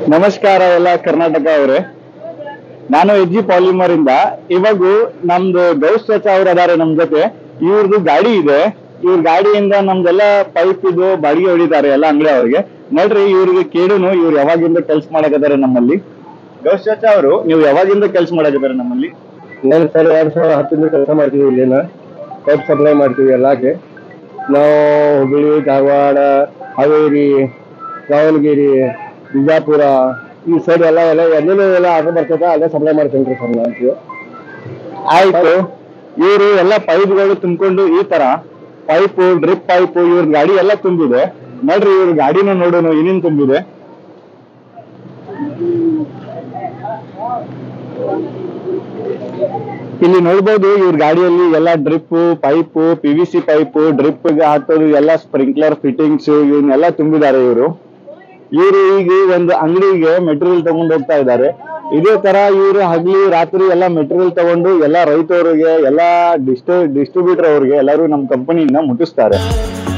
ನಮಸ್ಕಾರ ಎಲ್ಲ ಕರ್ನಾಟಕ ಅವರೇ ನಾನು ಎಜ್ ಜಿ ಪಾಲಿಮರ್ ಇಂದ ಇವಾಗ ನಮ್ದು ಗೌಸ್ ಚಚ ಅವ್ರು ಅದಾರೆ ನಮ್ ಜೊತೆ ಇವ್ರದ್ದು ಗಾಡಿ ಇದೆ ಇವ್ರ ಗಾಡಿಯಿಂದ ನಮ್ದೆಲ್ಲ ಪೈಪ್ ಇದು ಬಾಡಿಗೆ ಹೊಡಿತಾರೆ ಎಲ್ಲ ಅಂಗಡಿ ಅವ್ರಿಗೆ ನೋಡ್ರಿ ಇವ್ರಿಗೆ ಕೇಳುನು ಇವ್ರು ಯಾವಾಗಿಂದ ಕೆಲ್ಸ ಮಾಡಕತ್ತಾರೆ ನಮ್ಮಲ್ಲಿ ಗೌಸ್ ಚಚ ಅವರು ನೀವು ಯಾವಾಗಿಂದ ಕೆಲ್ಸ ಮಾಡಕತ್ತಾರೆ ನಮ್ಮಲ್ಲಿ ನಾನು ಸರ್ ಎರಡು ಸಾವಿರ ಹತ್ತರಿಂದ ಕೆಲಸ ಮಾಡ್ತೀವಿ ಇಲ್ಲಿನ ಪೈಪ್ ಸಪ್ಲೈ ಮಾಡ್ತೀವಿ ಎಲ್ಲಕ್ಕೆ ನಾವು ಹುಬ್ಬಳ್ಳಿ ಧಾರವಾಡ ಹಾವೇರಿ ದಾವಣಗೆರೆ ಬಿಜಾಪುರ ಈ ಸೈಡ್ ಎಲ್ಲ ಎಲ್ಲ ಎಲ್ಲೆಲ್ಲೂ ಎಲ್ಲ ಆರ್ಡರ್ ಬರ್ತದೆ ಅಲ್ಲೇ ಸಪ್ಲೈ ಮಾಡ್ತೀನಿ ರೀ ಸರ್ ನಾನು ಆಯ್ತು ಇವರು ಎಲ್ಲ ಪೈಪ್ಗಳು ತುಂಬಿಕೊಂಡು ಈ ತರ ಪೈಪ್ ಡ್ರಿಪ್ ಪೈಪ್ ಇವ್ರ ಗಾಡಿ ಎಲ್ಲ ತುಂಬಿದೆ ನೋಡ್ರಿ ಇವ್ರ ಗಾಡಿನ ನೋಡೋಣ ಏನೇನ್ ತುಂಬಿದೆ ಇಲ್ಲಿ ನೋಡ್ಬೋದು ಇವ್ರ ಗಾಡಿಯಲ್ಲಿ ಎಲ್ಲ drip pipe P V C pipe drip ಹಾಕೋದು ಎಲ್ಲ ಸ್ಪ್ರಿಂಕ್ಲರ್ ಫಿಟ್ಟಿಂಗ್ಸ್ ಇವನ್ನೆಲ್ಲ ತುಂಬಿದ್ದಾರೆ ಇವರು ಇವರು ಈಗ ಒಂದು ಅಂಗಡಿಗೆ ಮೆಟೀರಿಯಲ್ ತಗೊಂಡು ಹೋಗ್ತಾ ಇದ್ದಾರೆ ಇದೇ ತರ ಇವರು ಹಗಲಿ ರಾತ್ರಿ ಎಲ್ಲ ಮೆಟೀರಿಯಲ್ ತಗೊಂಡು ಎಲ್ಲ ರೈತರಿಗೆ ಎಲ್ಲ ಡಿಸ್ಟ್ರಿ ಡಿಸ್ಟ್ರಿಬ್ಯೂಟರ್ ಅವ್ರಿಗೆ ಎಲ್ಲರೂ ನಮ್ಮ ಕಂಪನಿಯಿಂದ ಮುಟ್ಟಿಸ್ತಾರೆ